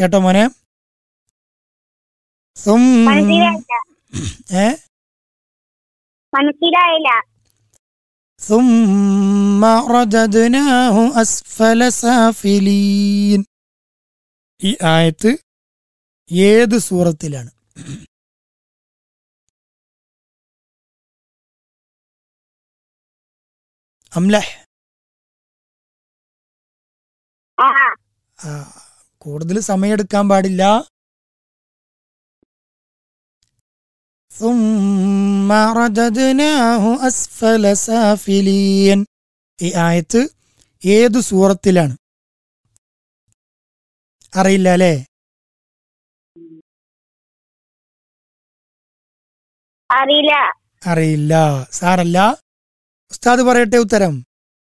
കേട്ടോ മോനെ സും മനസ്സിലായില്ല ഏ മനസ്സിലായില്ല ثم رددناه أسفل سافلين ഈ ആയത്ത് ഏത് സൂറത്തിലാണ് അംലഹ് ആ ആ, കൂടുതൽ സമയമെടുക്കാൻ പാടില്ല ثم رددناه أسفل سافلين ഈ ആയത്ത് ഏത് സൂറത്തിലാണ് അറിയില്ല അല്ലേ അറിയില്ല അറിയില്ല സാറല്ല ഉസ്താദ് പറയട്ടെ ഉത്തരം